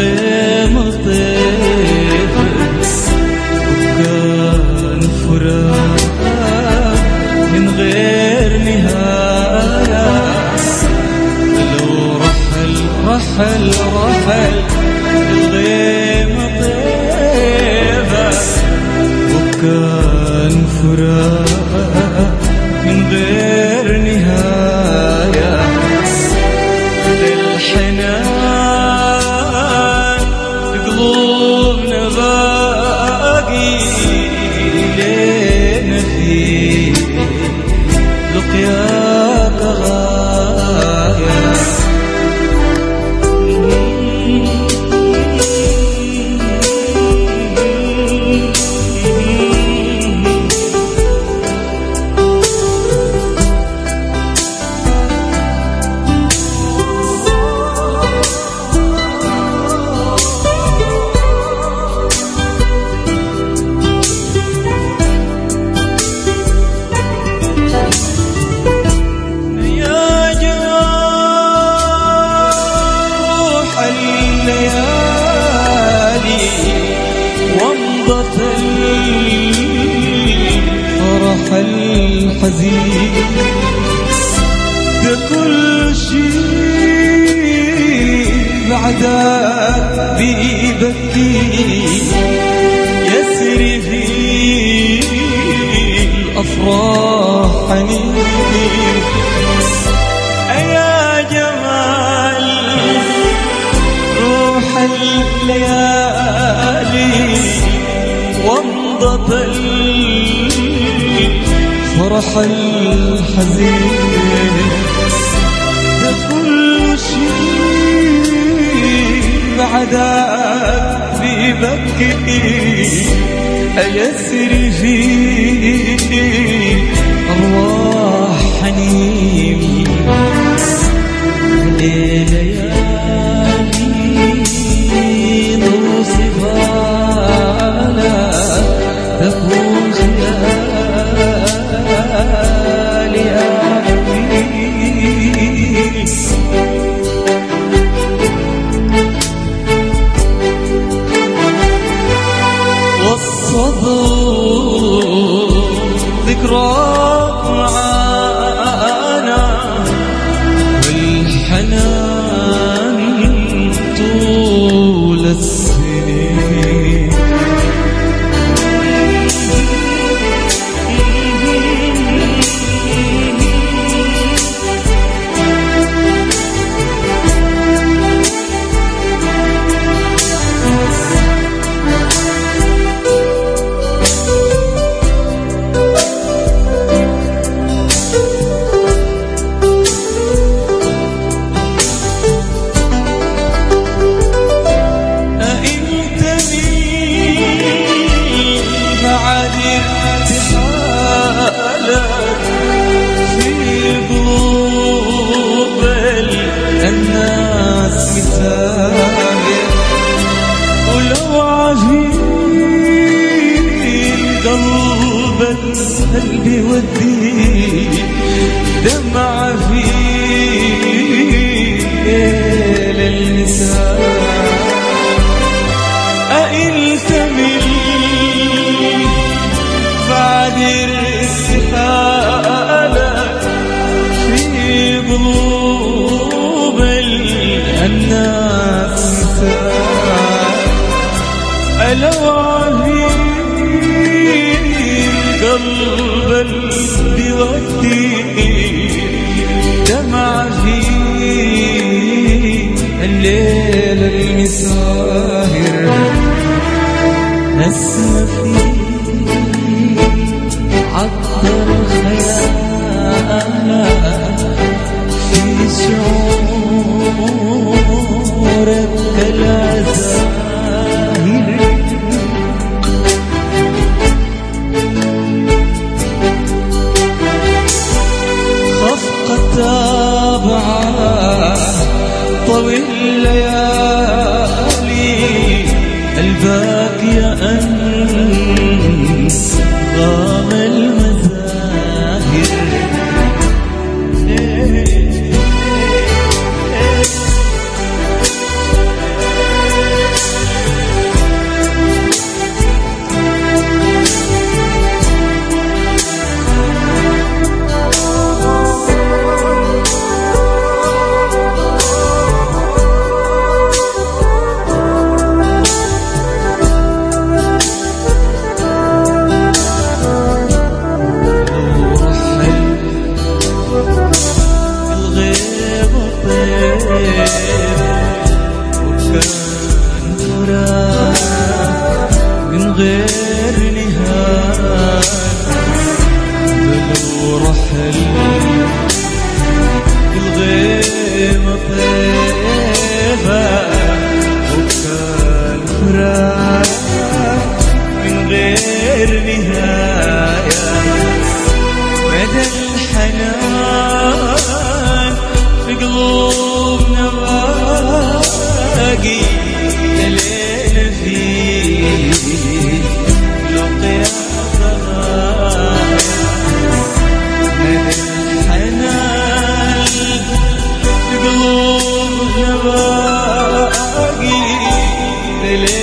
الغيم طيف وكان فراق من غير نهاية لو رحل رحل رحل الغيم طيفة وكان فراق من غير نهاية للحنان قلوبنا باقي لينا في لقياك غاية يا جروح الليالي وامضت الفرح الحزين ده كل شيء بعدك بيبكي يسري في الأفراح حنين يا جمال روح الليالي وامضت الفرح الحزين ده كل شيء بعدك بيبكي أيسري في أرواح حنين ليالي نوصفها لا تكون خيالي أحبي والصبر ذكراك معانا والحنان طول السنين أنت مين بعد ارتحالك في قلوب الناس مسافر ولو عفيف قلبك قلبي ودي دمع في ليل النساء أنت من بعد رسالك في قلوب الناس ألو عفيف قلب بودي دمع في الليل المساهر نسمة في عطر خيالك في شعورك العزاهر خفقة تابعة طويل الليالي الباقية أنت غير نهاية بلو رحل الغيمة طيبة وكان فراق من غير نهاية مدى الحنان في قلوبنا باقي ليلة فيه لقيا مدى الحنان في قلوبنا باقي ليلة